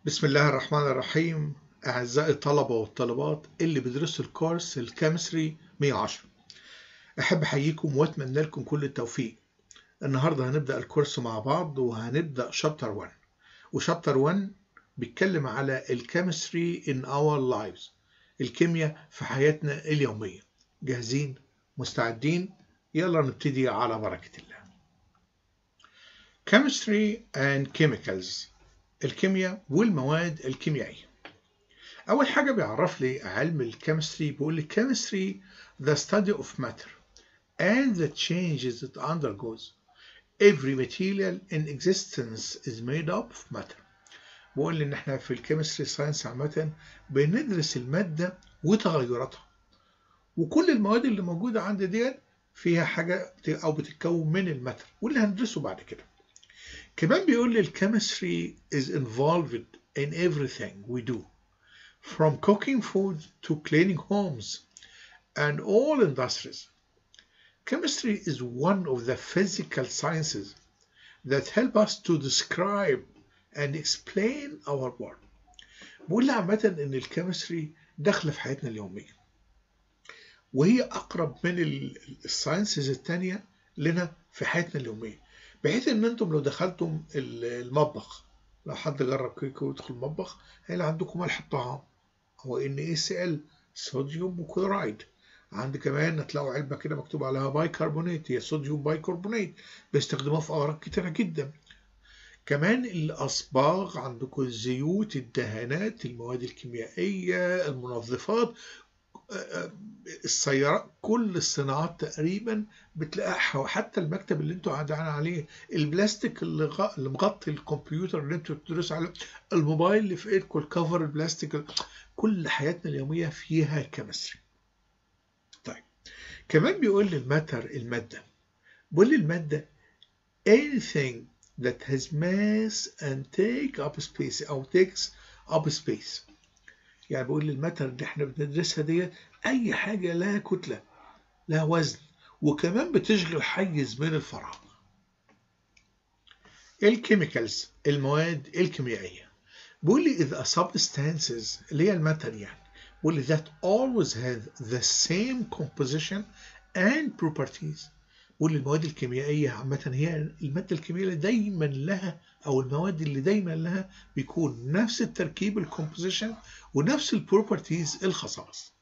بسم الله الرحمن الرحيم أعزائي الطلبة والطالبات اللي بيدرسوا الكورس الكيمستري 110 أحب أحييكم وأتمنى لكم كل التوفيق النهاردة هنبدأ الكورس مع بعض وهنبدأ شابتر 1 وشابتر 1 بيتكلم على الكيمستري in our lives الكيمياء في حياتنا اليومية جاهزين مستعدين يلا نبتدي على بركة الله Chemistry and Chemicals الكيمياء والمواد الكيميائية أول حاجة بيعرف لي علم الكيمستري بيقول لي chemistry the study of matter and the changes it undergoes every material in existence is made up of matter بقول لي إن إحنا في الكيمستري ساينس عامة بندرس المادة وتغيراتها وكل المواد اللي موجودة عندي ديت فيها حاجة أو بتتكون من الماتر واللي هندرسه بعد كده كمان بيقول لي الكيمستري is involved in everything we do from cooking food to cleaning homes and all industries. Chemistry is one of the physical sciences that help us to describe and explain our world. بقول لي عامة إن الكيمستري داخلة في حياتنا اليومية وهي أقرب من الساينسز التانية لنا في حياتنا اليومية بحيث ان انتم لو دخلتم المطبخ لو حد جرب كيكه ويدخل المطبخ هيلاقي عندكم ملح الطعام هو ان اي سي ال صوديوم وكلورايد عند كمان هتلاقوا علبه كده مكتوب عليها بايكربونات هي صوديوم بايكربونات بيستخدموها في اغراض كتيره جدا كمان الاصباغ عندكم الزيوت الدهانات المواد الكيميائيه المنظفات السيارات كل الصناعات تقريبا بتلاقيها حتى المكتب اللي انتوا قاعدين عليه البلاستيك اللي, غ... اللي مغطي الكمبيوتر اللي انتوا بتدرسوا عليه الموبايل اللي في ايدكم الكفر البلاستيك كل حياتنا اليوميه فيها كيمستري طيب كمان بيقول لي الماتر الماده بيقول لي الماده anything that has mass and take up space او takes up space يعني بيقول لي الماتر اللي احنا بندرسها ديت اي حاجه لها كتله لها وزن وكمان بتشغل حيز من الفراغ الكيميكالز المواد الكيميائيه بيقول لي اذا substances اللي هي الماتر يعني بيقول لي that always have the same composition and properties بيقول لي المواد الكيميائيه عامه هي الماده الكيميائيه اللي دايما لها او المواد اللي دايما لها بيكون نفس التركيب الكومبوزيشن ونفس البروبرتيز الخصائص